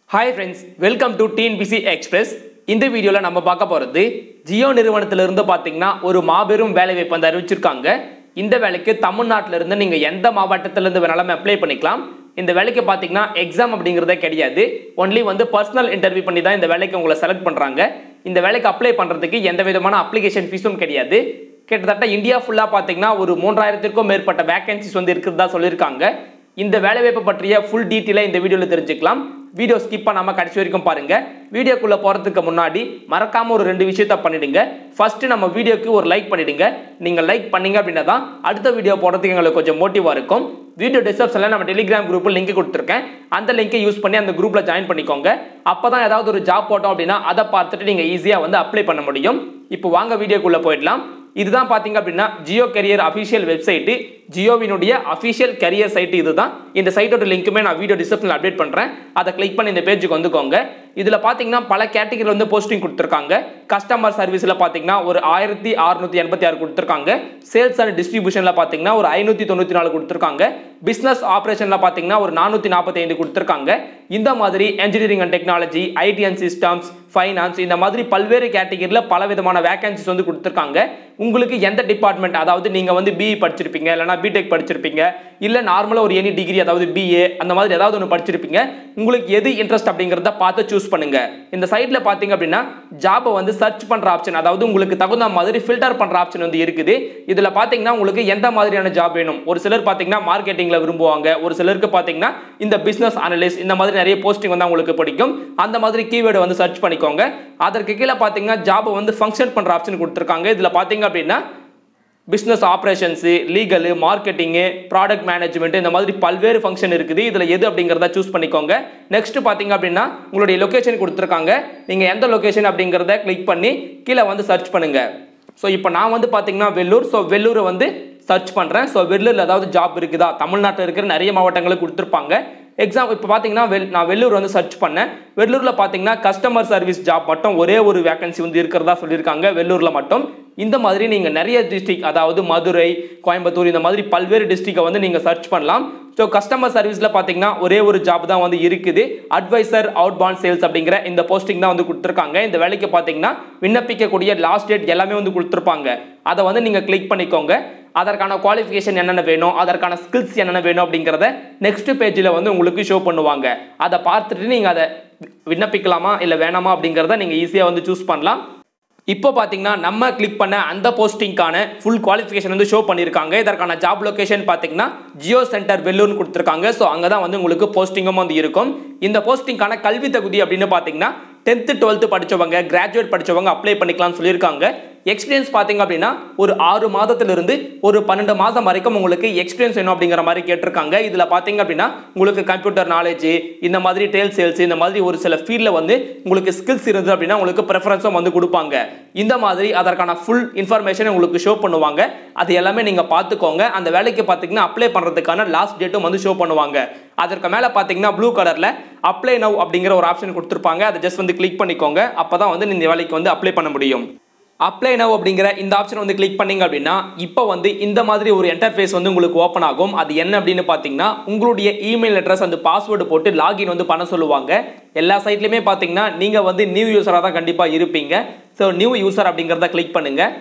hi friends welcome to TNPC express இந்த வீடியோவில் நம்ம பார்க்க போகிறது ஜியோ நிறுவனத்திலிருந்து பார்த்தீங்கன்னா ஒரு மாபெரும் வேலை வாய்ப்பு வந்து அறிவிச்சிருக்காங்க இந்த வேலைக்கு தமிழ்நாட்டில இருந்து நீங்கள் எந்த மாவட்டத்திலேருந்து வேணாலும் அப்ளை பண்ணிக்கலாம் இந்த வேலைக்கு பார்த்தீங்கன்னா எக்ஸாம் அப்படிங்கிறதே கிடையாது ஒன்லி வந்து பர்சனல் இன்டர்வியூ பண்ணி தான் இந்த வேலைக்கு உங்களை செலக்ட் பண்ணுறாங்க இந்த வேலைக்கு அப்ளை பண்ணுறதுக்கு எந்த விதமான அப்ளிகேஷன் ஃபீஸும் கிடையாது கிட்டத்தட்ட இந்தியா ஃபுல்லாக பார்த்தீங்கன்னா ஒரு மூன்றாயிரத்திற்கும் மேற்பட்ட வேகன்சிஸ் வந்து இருக்கிறதா சொல்லியிருக்காங்க இந்த வேலைவாய்ப்பு பற்றிய ஃபுல் டீட்டெயிலாக இந்த வீடியோவில் தெரிஞ்சுக்கலாம் வீடியோ ஸ்கிப் பண்ணாமல் கடைசி வரைக்கும் பாருங்க வீடியோக்குள்ளே போகிறதுக்கு முன்னாடி மறக்காமல் ஒரு ரெண்டு விஷயத்த பண்ணிடுங்க ஃபர்ஸ்ட் நம்ம வீடியோக்கு ஒரு லைக் பண்ணிடுங்க நீங்கள் லைக் பண்ணீங்க அப்படின்னா தான் அடுத்த வீடியோ போடுறதுக்கு எங்களுக்கு கொஞ்சம் மோட்டிவாக இருக்கும் வீடியோ டிஸ்கிரிப்ஷனில் நம்ம டெலிகிராம் குரூப்பில் லிங்க் கொடுத்துருக்கேன் அந்த லிங்கை யூஸ் பண்ணி அந்த குரூப்பில் ஜாயின் பண்ணிக்கோங்க அப்போ தான் ஏதாவது ஒரு ஜாப் போட்டோம் அப்படின்னா அதை பார்த்துட்டு நீங்கள் ஈஸியாக வந்து அப்ளை பண்ண முடியும் இப்போ வாங்க வீடியோக்குள்ளே போயிடலாம் இதுதான் பார்த்தீங்க அப்படின்னா ஜியோ கரியர் அஃபிஷியல் வெப்சைட்டு ஜியோவினுடைய அஃபிஷியல் கரியர் சைட் இதுதான் இந்த சைட்டோட லிங்க்குமே நான் வீடியோ டிஸ்கிரிப்ஷனில் அப்டேட் பண்ணுறேன் அதை கிளிக் பண்ணி இந்த பேஜுக்கு வந்துக்கோங்க இதில் பார்த்தீங்கன்னா பல கேட்டகரி வந்து போஸ்டிங் கொடுத்துருக்காங்க கஸ்டமர் சர்வீஸில் பார்த்தீங்கன்னா ஒரு ஆயிரத்தி அறுநூத்தி எண்பத்தி ஆறு கொடுத்துருக்காங்க சேல்ஸ் அண்ட் டிஸ்ட்ரிபியூஷனில் பார்த்தீங்கன்னா ஒரு ஐநூற்றி தொண்ணூற்றி நாலு கொடுத்துருக்காங்க பிஸ்னஸ் ஆப்ரேஷனில் பார்த்தீங்கன்னா ஒரு நானூற்றி நாற்பத்தி ஐந்து கொடுத்துருக்காங்க இந்த மாதிரி engineering and technology IT and systems finance இந்த மாதிரி பல்வேறு கேட்டகரியில் பல விதமான வேகன்சிஸ் வந்து கொடுத்துருக்காங்க உங்களுக்கு எந்த டிபார்ட்மெண்ட் அதாவது நீங்கள் வந்து பிஇ படிச்சிருப்பீங்க இல்லைனா பிடெக் படிச்சிருப்பீங்க இல்லை நார்மலாக ஒரு எனி டிகிரி அதாவது பிஏ அந்த மாதிரி ஏதாவது ஒன்று படிச்சிருப்பீங்க உங்களுக்கு எது இன்ட்ரெஸ்ட் அப்படிங்கிறத பார்த்து சூஸ் பண்ணுங்க இந்த சைட்டில் பார்த்தீங்க அப்படின்னா ஜாபை வந்து சர்ச் பண்ணுற ஆப்ஷன் அதாவது உங்களுக்கு தகுந்த மாதிரி ஃபில்டர் பண்ணுற ஆப்ஷன் வந்து இருக்குது இதில் பார்த்தீங்கன்னா உங்களுக்கு எந்த மாதிரியான ஜாப் வேணும் ஒரு சிலர் பார்த்தீங்கன்னா மார்க்கெட்டிங்கில் விரும்புவாங்க ஒரு சிலருக்கு பார்த்தீங்கன்னா இந்த பிஸ்னஸ் அனலிஸ்ட் இந்த மாதிரி நிறைய போஸ்டிங் வந்து அவங்களுக்கு பிடிக்கும் அந்த மாதிரி கீவேர்டு வந்து சர்ச் பண்ணிக்கோங்க அதற்கு கீழே பார்த்தீங்கன்னா ஜாபை வந்து ஃபங்க்ஷன் பண்ணுற ஆப்ஷன் கொடுத்துருக்காங்க இதில் பார்த்தீங்க அப்படின்னா business operations legal marketing product management இந்த மாதிரி பல்வேறு ஃபங்க்ஷன் இருக்குது இதில் எது அப்படிங்கிறத சூஸ் பண்ணிக்கோங்க நெக்ஸ்ட் பார்த்தீங்க அப்படின்னா உங்களுடைய லொக்கேஷன் கொடுத்துருக்காங்க நீங்கள் எந்த லொக்கேஷன் அப்படிங்கிறத கிளிக் பண்ணி கீழே வந்து சர்ச் பண்ணுங்கள் ஸோ இப்போ நான் வந்து பார்த்தீங்கன்னா வெள்ளூர் ஸோ வெள்ளூரை வந்து சர்ச் பண்ணுறேன் ஸோ வெள்ளூரில் ஏதாவது ஜாப் இருக்குதா தமிழ்நாட்டில் இருக்கிற நிறைய மாவட்டங்களுக்கு கொடுத்துருப்பாங்க எக்ஸாம் இப்போ பார்த்தீங்கன்னா வெள் நான் வெள்ளூர் வந்து சர்ச் பண்ணேன் வெள்ளூரில் பார்த்தீங்கன்னா கஸ்டமர் சர்வீஸ் ஜாப் மட்டும் ஒரே ஒரு வேகன்சி வந்து இருக்கிறதா சொல்லியிருக்காங்க வெள்ளூரில் மட்டும் இந்த மாதிரி நீங்கள் நிறைய டிஸ்ட்ரிக் அதாவது மதுரை கோயம்புத்தூர் இந்த மாதிரி பல்வேறு டிஸ்ட்ரிக்டை வந்து நீங்கள் சர்ச் பண்ணலாம் ஸோ கஸ்டமர் சர்வீஸில் பார்த்தீங்கன்னா ஒரே ஒரு ஜாப் தான் வந்து இருக்குது அட்வைசர் அவுட் பாண்ட் சேல்ஸ் அப்படிங்கிற இந்த போஸ்டிங் தான் வந்து கொடுத்துருக்காங்க இந்த வேலைக்கு பார்த்தீங்கன்னா விண்ணப்பிக்கக்கூடிய லாஸ்ட் டேட் எல்லாமே வந்து கொடுத்துருப்பாங்க அதை வந்து நீங்கள் கிளிக் பண்ணிக்கோங்க அதற்கான குவாலிஃபிகேஷன் என்னென்ன வேணும் அதற்கான ஸ்கில்ஸ் என்னென்ன வேணும் அப்படிங்கிறத நெக்ஸ்ட் பேஜில் வந்து உங்களுக்கு ஷோ பண்ணுவாங்க அதை பார்த்துட்டு நீங்கள் அதை விண்ணப்பிக்கலாமா இல்லை வேணாமா அப்படிங்கிறத நீங்கள் ஈஸியாக வந்து சூஸ் பண்ணலாம் இப்போ பார்த்தீங்கன்னா நம்ம கிளிக் பண்ண அந்த போஸ்டிங்கான ஃபுல் குவாலிஃபிகேஷன் வந்து ஷோ பண்ணியிருக்காங்க இதற்கான ஜாப் லொகேஷன் பார்த்தீங்கன்னா ஜியோ சென்டர் வெள்ளூர்னு கொடுத்துருக்காங்க ஸோ அங்கே தான் வந்து உங்களுக்கு போஸ்டிங்கும் வந்து இருக்கும் இந்த போஸ்டிங்கான கல்வி தகுதி அப்படின்னு பார்த்தீங்கன்னா டென்த்து டுவெல்த்து படித்தவங்க கிராஜுவேட் படித்தவங்க அப்ளை பண்ணிக்கலாம்னு சொல்லியிருக்காங்க எக்ஸ்பீரியன்ஸ் பார்த்தீங்க அப்படின்னா ஒரு ஆறு மாதத்திலிருந்து ஒரு பன்னெண்டு மாதம் வரைக்கும் உங்களுக்கு எக்ஸ்பீரியன்ஸ் வேணும் அப்படிங்கிற மாதிரி கேட்டிருக்காங்க இதில் பார்த்தீங்க அப்படின்னா உங்களுக்கு கம்ப்யூட்டர் நாலேஜ் இந்த மாதிரி டேல் சேல்ஸ் இந்த மாதிரி ஒரு சில ஃபீல்டில் வந்து உங்களுக்கு ஸ்கில்ஸ் இருந்தது அப்படின்னா உங்களுக்கு ப்ரெஃபரன்ஸும் வந்து கொடுப்பாங்க இந்த மாதிரி அதற்கான ஃபுல் இன்ஃபர்மேஷன் உங்களுக்கு ஷோ பண்ணுவாங்க அது எல்லாமே நீங்கள் பார்த்துக்கோங்க அந்த வேலைக்கு பார்த்தீங்கன்னா அப்ளை பண்ணுறதுக்கான லாஸ்ட் டேட்டும் வந்து ஷோ பண்ணுவாங்க அதற்கு மேலே பார்த்தீங்கன்னா ப்ளூ கலரில் அப்ளை நவ் அப்படிங்கிற ஒரு ஆப்ஷன் கொடுத்துருப்பாங்க அதை ஜஸ்ட் வந்து கிளிக் பண்ணிக்கோங்க அப்போ தான் வந்து இந்த வேலைக்கு வந்து அப்ளை பண்ண முடியும் அப்ளை நவ் அப்படிங்கிற இந்த ஆப்ஷன் வந்து கிளிக் பண்ணீங்க அப்படின்னா இப்போ வந்து இந்த மாதிரி ஒரு என்டர்ஃபேஸ் வந்து உங்களுக்கு ஓப்பன் ஆகும் அது என்ன அப்படின்னு பார்த்தீங்கன்னா உங்களுடைய இமெயில் அட்ரஸ் அந்த பாஸ்வேர்டு போட்டு லாகின் வந்து பண்ண சொல்லுவாங்க எல்லா சைட்லையுமே பார்த்தீங்கன்னா நீங்கள் வந்து நியூ யூஸராக தான் கண்டிப்பாக இருப்பீங்க ஸோ நியூ யூசர் அப்படிங்கிறத கிளிக் பண்ணுங்கள்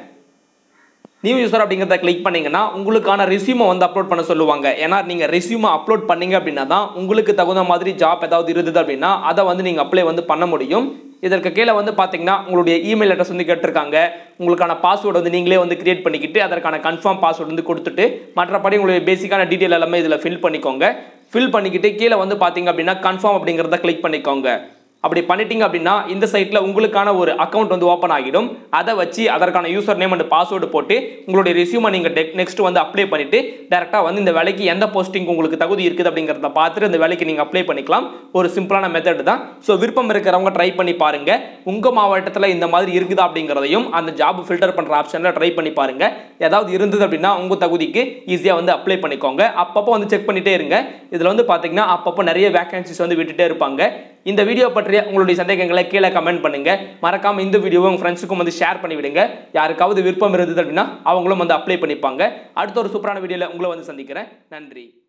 நியூ யூசர் அப்படிங்கிறத கிளிக் பண்ணீங்கன்னா உங்களுக்கான ரெசியூமை வந்து அப்லோட் பண்ண சொல்லுவாங்க ஏன்னா நீங்கள் ரெசியூமை அப்லோட் பண்ணீங்க அப்படின்னா தான் உங்களுக்கு தகுந்த மாதிரி ஜாப் ஏதாவது இருந்தது அப்படின்னா அதை வந்து நீங்கள் அப்ளை வந்து பண்ண முடியும் இதற்கு கீழே வந்து பார்த்தீங்கன்னா உங்களுடைய இமெயில் அட்ரஸ் வந்து கேட்டிருக்காங்க உங்களுக்கான பாஸ்வேர்டு வந்து நீங்களே வந்து கிரியேட் பண்ணிக்கிட்டு அதற்கான கன்ஃபார்ம் பாஸ்வேர்டு வந்து கொடுத்துட்டு மற்றபடி உங்களுடைய பேசிக்கான டீட்டெயில் எல்லாமே இதில் ஃபில் பண்ணிக்கோங்க ஃபில் பண்ணிக்கிட்டு கீழே வந்து பார்த்தீங்க அப்படின்னா கன்ஃபார்ம் அப்படிங்கிறத கிளிக் பண்ணிக்கோங்க அப்படி பண்ணிட்டீங்க அப்படின்னா இந்த சைட்டில் உங்களுக்கான ஒரு அக்கௌண்ட் வந்து ஓப்பன் ஆகிடும் அதை வச்சு அதற்கான யூசர் நேம் அண்ட் பாஸ்வேர்டு போட்டு உங்களுடைய ரெசியூமை நீங்கள் டெக் நெக்ஸ்ட் வந்து அப்ளை பண்ணிவிட்டு டேரெக்டாக வந்து இந்த வேலைக்கு எந்த போஸ்டிங் உங்களுக்கு தகுதி இருக்குது அப்படிங்கிறத பார்த்துட்டு இந்த வேலைக்கு நீங்கள் அப்ளை பண்ணிக்கலாம் ஒரு சிம்பிளான மெத்தட் தான் ஸோ விருப்பம் இருக்கிறவங்க ட்ரை பண்ணி பாருங்கள் உங்கள் மாவட்டத்தில் இந்த மாதிரி இருக்குதா அப்படிங்கிறதையும் அந்த ஜாப் ஃபில்டர் பண்ணுற ஆப்ஷனில் ட்ரை பண்ணி பாருங்கள் ஏதாவது இருந்தது அப்படின்னா உங்கள் தகுதிக்கு ஈஸியாக வந்து அப்ளை பண்ணிக்கோங்க அப்பப்போ வந்து செக் பண்ணிகிட்டே இருங்க இதில் வந்து பார்த்தீங்கன்னா அப்பப்போ நிறைய வேகன்சிஸ் வந்து விட்டுட்டே இருப்பாங்க இந்த வீடியோ பற்றிய உங்களுடைய சந்தேகங்களை கீழே கமெண்ட் பண்ணுங்க மறக்காம இந்த வீடியோவை உங்க ஃப்ரெண்ட்ஸுக்கும் வந்து ஷேர் பண்ணி விடுங்க யாருக்காவது விருப்பம் இருந்தது அப்படின்னா அவங்களும் வந்து அப்ளை பண்ணிப்பாங்க அடுத்த ஒரு சூப்பரான வீடியோவில் உங்களை வந்து சந்திக்கிறேன் நன்றி